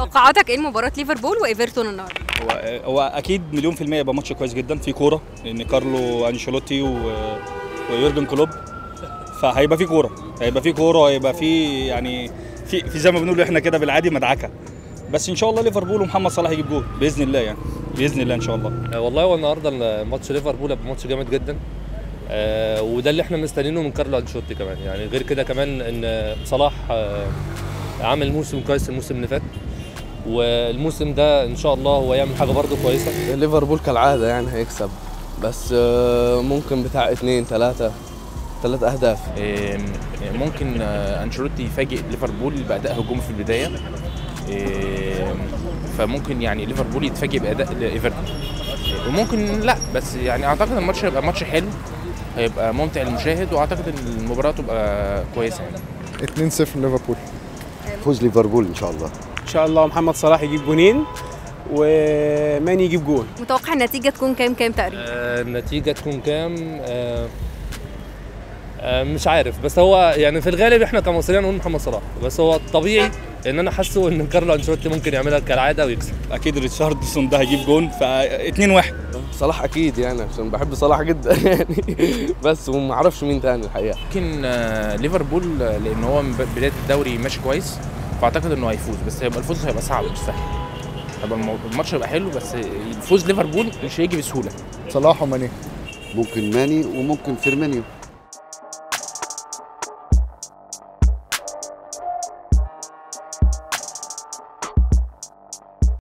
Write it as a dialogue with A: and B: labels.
A: توقعاتك ايه لمباراه ليفربول وايفرتون النهارده
B: هو هو اكيد مليون في الميه يبقى ماتش كويس جدا في كوره لان كارلو انشيلوتي و... ويورجن كلوب فهيبقى في كوره هيبقى في كوره هيبقى في يعني في في زي ما بنقول احنا كده بالعادي مدعكه بس ان شاء الله ليفربول ومحمد صلاح يجيب جول باذن الله يعني باذن الله ان شاء الله
C: آه، والله هو النهارده ماتش ليفربول هيبقى ماتش جامد جدا آه، وده اللي احنا مستنيينه من كارلو انشيلوتي كمان يعني غير كده كمان ان صلاح آه، عامل موسم كويس الموسم اللي فات والموسم ده ان شاء الله هو يعمل حاجه برده كويسه
D: ليفربول كالعادة يعني هيكسب بس آه، ممكن بتاع اتنين تلاتة تلات أهداف
E: إيه، ممكن آه، انشيلوتي يفاجئ ليفربول باداء هجومي في البدايه إيه، فممكن يعني ليفربول يتفاجئ باداء ايفرتون وممكن لا بس يعني اعتقد الماتش هيبقى ماتش حلو هيبقى ممتع للمشاهد واعتقد ان المباراه تبقى كويسه يعني
F: 2-0 ليفربول
G: فوز ليفربول ان شاء الله
H: ان شاء الله محمد صلاح يجيب جونين وماني يجيب جون
A: متوقع النتيجه تكون كام كام تقريبا
C: آه، النتيجه تكون كام آه، آه، مش عارف بس هو يعني في الغالب احنا كمصريين نقول محمد صلاح بس هو الطبيعي ان انا حاسه ان كارلو انشيلوتي ممكن يعملها كالعاده ويكسب
B: اكيد ريتشاردسون ده هيجيب جول ف 2 1
D: صلاح أكيد يعني عشان بحب صلاح جدا يعني بس وما أعرفش مين تاني الحقيقة
E: ممكن آه، ليفربول آه، لان هو من ب- بدايه الدوري ماشي كويس فاعتقد انه هيفوز بس هيبقى الفوز هيبقى صعب مش سهل هيبقى المو- الماتش هيبقى حلو بس فوز ليفربول مش هيجي بسهوله
F: صلاح وماني
G: ممكن ماني وممكن فيرمينيو